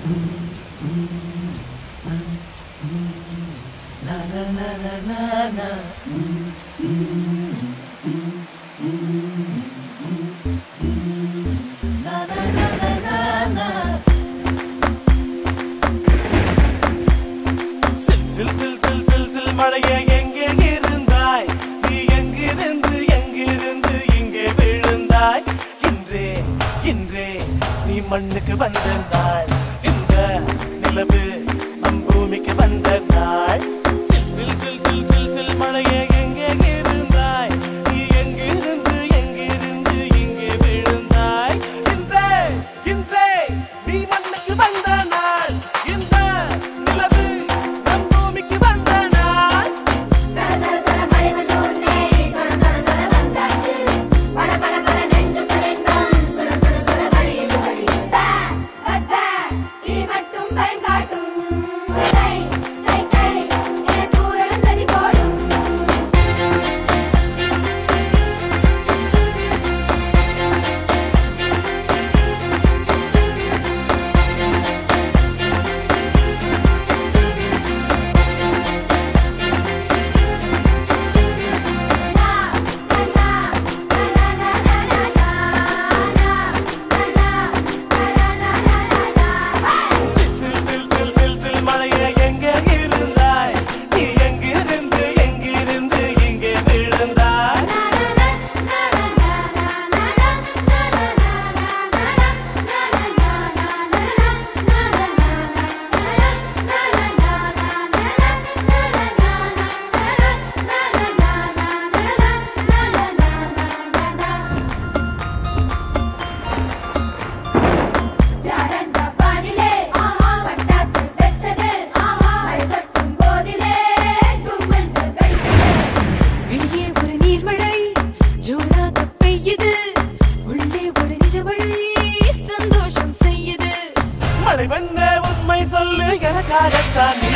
சில் சில் சில் சில் சில் சில் மழையே எங்கே இருந்தாய் நீ எங்கிருந்து எங்கிருந்து இங்கே விழுந்தாய் இன்றே இன்றே நீ மண்ணுக்கு வந்த நாள் இந்த நிலவு நம் பூமிக்கு வந்த நாள் சில் சில் சில் சில் சில் சில் மழையே எங்கே இருந்தாய் நீ எங்கிருந்து எங்கிருந்து இங்கே விழுந்தாய் இன்றே இன்றே நீ மண்ணுக்கு வந்த நாள் இந்த நிலவு நம் பூமிக்கு வந்த நாள் சர சர சர மழை வந்து உன்னை தொட தொட தொட வந்தாச்சு பட பட பட நெஞ்சுக்குள் இன்பம் சுட சுட சுட வழியுது வழியுது பே, பே, பே, இடி மட்டும் பயம் காட்டும் கை கை கை என தூரல் சதி போடும் சில் சில் சில் சில் சில் சில் மழையே எங்கே இருந்தாய் நீ எங்கிருந்து எங்கிருந்து இங்கே விழுந்தாய் யாரந்த வானிலே ஆஹா பட்டாசு வெச்சது ஆஹா மழை சொட்டும் போதிலே கும்மென்று வெடித்தது வெளியே ஒரு நீர்மழை ஜோராக பெய்யுது உள்ளே ஒரு நிஜமழை சந்தோஷம் செய்யுது மழை வந்த உண்மை சொல்லு எனக்காகத்தான் நீ